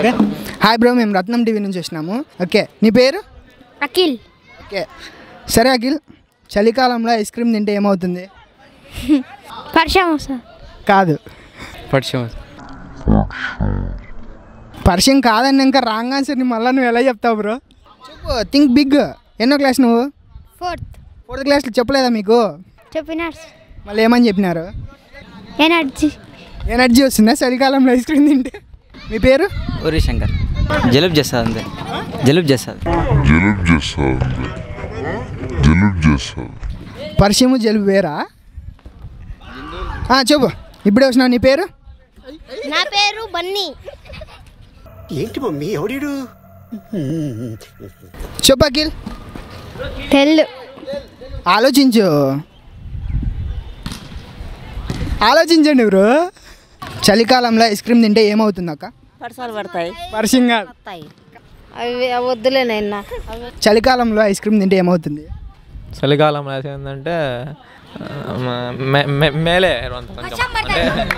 Okay hi bro మేము రత్నం TV నుంచి వచ్చినాము ఓకే నీ పేరు అఖిల్ ఓకే సరే అఖిల్ చలికాలంలో ఐస్ క్రీమ్ తింటే ఏమవుతుంది పరిచయం వస్తుంది కాదు పరిచయం పరిచయం కాదని ఇంకా రాంగ్ ఆన్సర్ని మళ్ళీ నువ్వు ఎలా చెప్తావు బ్రో చెప్పు థింక్ బిగ్ ఎన్నో క్లాస్ నువ్వు ఫోర్త్ ఫోర్త్ క్లాస్లో చెప్పలేదా మీకు చెప్పినారు మళ్ళీ ఏమని చెప్పినారు ఎనర్జీ ఎనర్జీ వస్తుందా చలికాలంలో ఐస్ క్రీమ్ తింటే మీ పేరు ఊరి శంకర్ జలుబు చేస్తుంది అంతే జలుబు చేస్తుంది జలుబు చేస్తుంది జలుబు చేస్తుంది పరిచయము జలుబు వేరా ఆ, చెప్పు ఇప్పుడే వచ్చినావు నీ పేరు నా పేరు బన్నీ ఏంటి మమ్మీ ఎవడీడు చెప్పు అఖిల్ తెల్లు ఆలోచించు ఆలోచించండి బ్రో చలికాలంలో ఐస్ క్రీమ్ తింటే ఏమవుతుంది అక్క వర్షాలు పడతాయి పరిచయం కాదు వస్తాయి అవి అవి వద్దులేనైనా చలికాలంలో ఐస్ క్రీమ్ తింటే ఏమవుతుంది చలికాలం ఏంటంటే మేలే అంత కొంచెం అంటే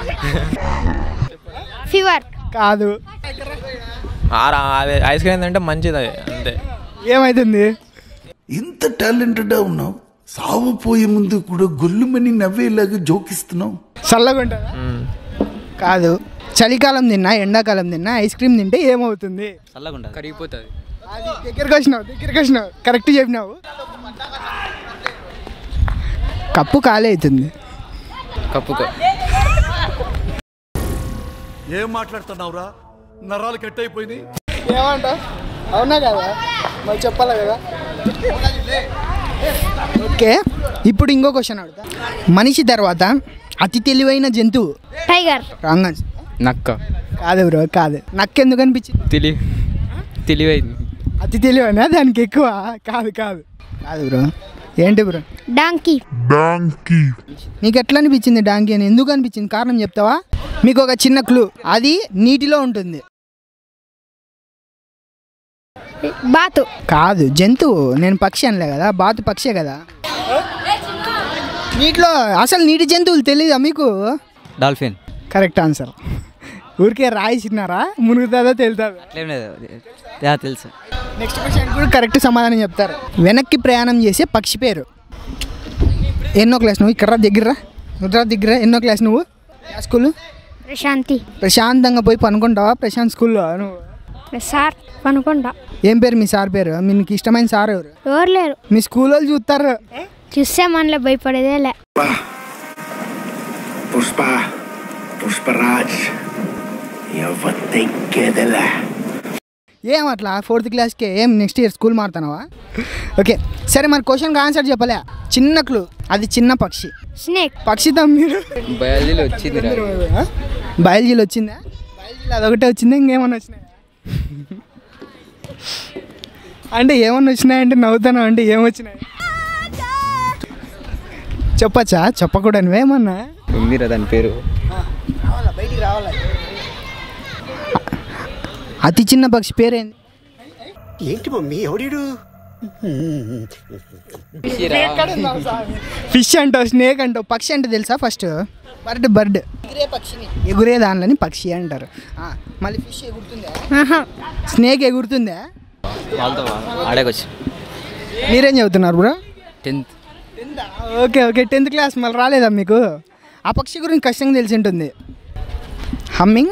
ఫీవర్ కాదు ఆరా అదే ఐస్ క్రీమ్ ఏంటంటే మంచిది అది అంతే ఏమవుతుంది ఇంత టాలెంటెడ్ ఉన్నావు సావపోయే ముందు కూడా గొల్లుమని నవ్వేలాగా జోకిస్తున్నావు చల్లగా ఉంటుందా మ్మ్. కాదు చలికాలం తిన్నా ఎండాకాలం తిన్నా ఐస్ క్రీమ్ తింటే ఏమవుతుంది చల్లగా ఉంటుంది కరిగిపోతుంది అది దగ్గరికి వచ్చినావు దగ్గరికి వచ్చినావు కరెక్ట్ చెప్పినావు కప్పు ఖాళీ అవుతుంది కప్పుకో ఏం మాట్లాడుతున్నావురా నరాలు కట్ అయిపోయినాయి ఏమంటావు అవునా కదా మరి చెప్పాలి కదా ఓకే ఇప్పుడు ఇంకో క్వశ్చన్ అడుగుతా మనిషి తర్వాత అతి తెలివైన జంతువు టైగర్ రాంగ్ నక్క కాదు బ్రో కాదు నక్కెందుకు అనిపించింది తెలి తెలివైంది అతి తెలివైనా దానికి ఎక్కువ కాదు కాదు కాదు బ్రో ఏంటి బ్రో డాంకీ డాంకీ నీకు ఎట్లా అనిపించింది డాంకీ అని ఎందుకు అనిపించింది కారణం చెప్తావా మీకు ఒక చిన్న క్లూ అది నీటిలో ఉంటుంది బాతు కాదు జంతువు నేను పక్షి అనలే కదా బాతు పక్షే కదా నీటిలో అసలు నీటి జంతువులు తెలీదా మీకు డాల్ఫిన్ కరెక్ట్ ఆన్సర్ ఊరికే రాయిస్తున్నారా మునుగుతుందా తెలుతుందా అట్లేం లేదు యా, తెలుసు నెక్స్ట్ క్వశ్చన్ కూడా కరెక్ట్ సమాధానం చెప్తారు వెనక్కి ప్రయాణం చేసే పక్షి పేరు ఎన్నో క్లాస్ నువ్వు ఇక్కడ రా దగ్గర రా దగ్గర ఎన్నో క్లాస్ నువ్వు ఏ స్కూల్ ప్రశాంతి ప్రశాంతంగా పోయి పనుకుంటావా ప్రశాంత్ స్కూల్లో నువ్వు సార్ పనుకుంటా ఏం పేరు మీ సార్ పేరు మీకు ఇష్టమైన సార్ ఎవరు ఎవరు లేరు మీ స్కూల్ వాళ్ళు చూస్తారు చూస్తే మనలో భయపడేదేలే పుష్ప పుష్పరాజ్ ఎవరికెదలా ఏం అట్లా ఫోర్త్ క్లాస్కి ఏం నెక్స్ట్ ఇయర్ స్కూల్ మారుతున్నావా ఓకే సరే మరి క్వశ్చన్కి ఆన్సర్ చెప్పలే చిన్న క్లూ అది చిన్న పక్షి స్నేక్ పక్షితో మీరు బయాలజీలో వచ్చింది ఆ? బయాలజీలో వచ్చిందా బయాలజీలో అదొకటే వచ్చిందా ఇంకేమన్నా వచ్చినాయి అంటే ఏమన్నా వచ్చినాయంటే నవ్వుతాను అంటే ఏమొచ్చినాయి చెప్పచ్చా చెప్పకూడదు ఏమన్నా ఉందిరా దాని పేరు బయటికి రావాలా అతి చిన్న పక్షి పేరేంది ఏంటి మమ్మీ ఎవడీడు ఫిష్ అంటావు స్నేక్ అంటావు పక్షి అంటే తెలుసా ఫస్ట్ బర్డ్ బర్డ్ ఎగురే పక్షిని ఎగురే దానిలని పక్షి అంటారు ఆ, మళ్ళీ ఫిష్ ఎగురుతుందా ఆహా స్నేక్ ఎగురుతుందా వాళ్ళతో ఆడేకొచ్చు మీరేం చదువుతున్నారు bro tenth okay okay tenth class మళ్ళీ రాలేదా మీకు ఆ పక్షి గురించి కష్టంగా తెలిసి ఉంటుంది హమ్మింగ్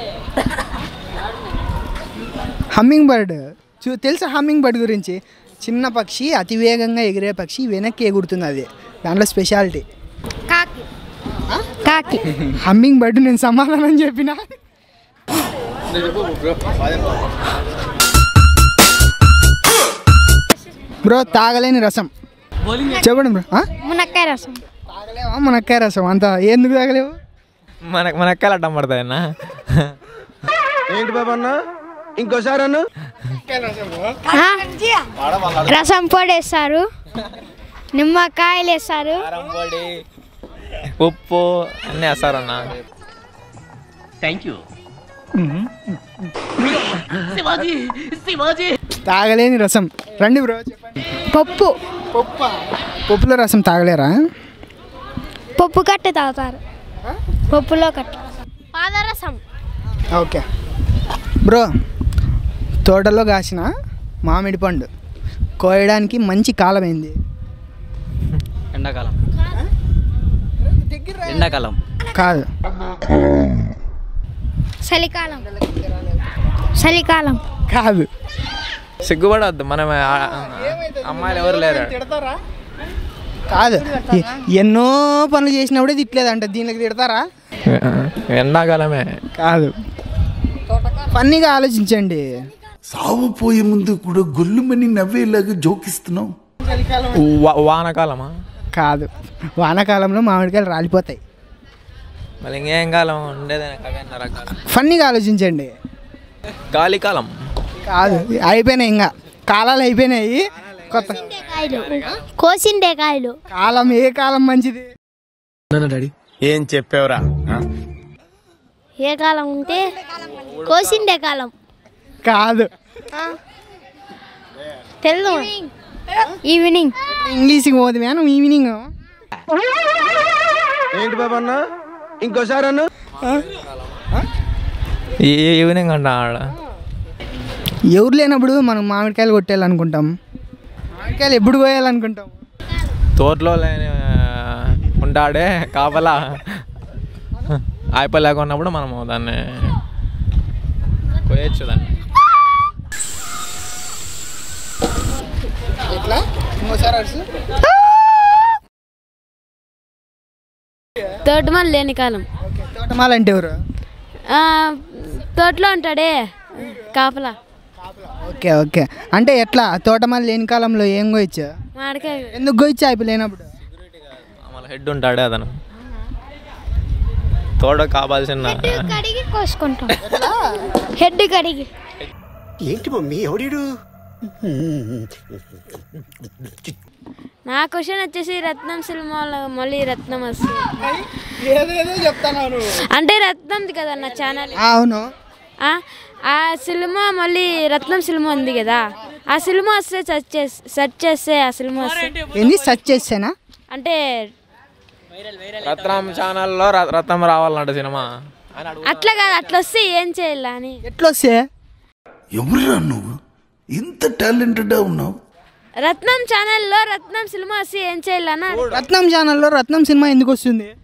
హమ్మింగ్ బర్డ్ చూ తెలుసా హమ్మింగ్ బర్డ్ గురించి చిన్న పక్షి అతి వేగంగా ఎగిరే పక్షి వెనక్కి ఎగురుతుంది అది దాంట్లో స్పెషాలిటీ కాకి కాకి హమ్మింగ్ బర్డ్ నేను సమాధానం చెప్పిన బ్రో తాగలేని రసం చెప్పండి బ్రో ఆ? మునక్కాయ రసం తాగలేవా మునక్కాయ రసం అంత ఎందుకు తాగలేవు మన మన ఎక్కలు అడ్డం పడతాయన్నా ఏంటి బాబు అన్న ఇంకోసారి అన్న ఆ? రసం పొడేస్తారు నిమ్మకాయలు వేస్తారు కారం పొడి ఉప్పు అన్నీ వేస్తారన్నా తాగలేని రసం రండి బ్రో చెప్పండి పప్పు పప్ప పప్పులో రసం తాగలేరా పప్పు కట్ట తాగుతారు పప్పులో కట్ట పాదరసం ఓకే బ్రో తోటలో కాసిన మామిడి పండు కోయడానికి మంచి కాలం ఏంది ఎండాకాలం ఎండాకాలం కాదు చలికాలం చలికాలం కాదు సిగ్గుపడవద్దు మనం ఆ- అమ్మాయిలు ఎవరు లేరు కాదు ఎ- ఎన్నో పనులు చేసినప్పుడే తిట్టలేదంట దీనికి తిడతారా ఎండాకాలమే కాదు ఫన్నీగా ఆలోచించండి సావపోయే ముందు కూడా గొల్లుమని నవ్వేలాగా జోకిస్తున్నావు వా- వానకాలమా కాదు వానాకాలంలో మామిడికాయలు రాలిపోతాయి మళ్ళీ ఇంకేం కాలం ఉండేదే కవిన్న రకాలం ఫన్నీగా ఆలోచించండి గాలికాలం కాదు అయిపోయినాయి ఇంకా కాలాలు అయిపోయినాయి కొత్త కాయలు కోసిండే కాయలు కాలం ఏ కాలం మంచిది ఏం చెప్పావురా ఏ కాలం ఉంటే కోసిండే కాలం కాదు తెలుగు ఈవినింగ్ ఇంగ్లీష్కి పోదు నువ్వు ఈవినింగ్ ఏంటి బాబు అన్న ఇంకోసారి అన్న ఈ ఈవినింగ్ అంట ఆడ ఎవరు లేనప్పుడు మనం మామిడికాయలు కొట్టేయాలనుకుంటాం మామిడికాయలు ఎప్పుడు కోయాలనుకుంటాం తోటలో లేని ఆ, ఉంటాడే కాపలా అయిపోయి లేకున్నప్పుడు మనము దాన్ని కొయ్యొచ్చు దాన్ని ఎట్లా ఇంకోసారి అరుసు తోటమాల లేని కాలం తోటమాల అంటే ఎవరు ఆ, తోటలో ఉంటాడే కాపలా ఓకే ఓకే అంటే ఎట్లా తోటమాల లేని కాలంలో ఏం కోయచ్చు మామిడికాయ ఎందుకు కోయచ్చు అయిపోయి లేనప్పుడు మన హెడ్ ఉంటాడే అతను తోట కావాల్సిన కడిగి కోసుకుంటాం హెడ్ కడిగి ఏంటి మమ్మీ ఎవడీడు నా క్వశ్చన్ వచ్చేసి రత్నం సినిమాలో మళ్ళీ రత్నం వస్తుంది ఏదేదో చెప్తాను అంటే రత్నంది కదా నా ఛానల్ అవును ఆ, ఆ సినిమా మళ్ళీ రత్నం సినిమా ఉంది కదా ఆ సినిమా వస్తే సెర్చ్ చేసి సెర్చ్ చేస్తే ఆ సినిమా వస్తే ఏంది సెర్చ్ చేసానా అంటే రత్నం ఛానల్లో ర- రత్నం రావాలంట సినిమా అని అడుగు అట్లా కాదు అట్లా వస్తే ఏం చేయాలి అని ఎట్లా వస్తే ఎవరురా నువ్వు ఇంత టాలెంటెడ్ ఉన్నావు రత్నం ఛానల్లో రత్నం సినిమా వస్తే ఏం చేయాలని రత్నం ఛానల్లో రత్నం సినిమా ఎందుకు వస్తుంది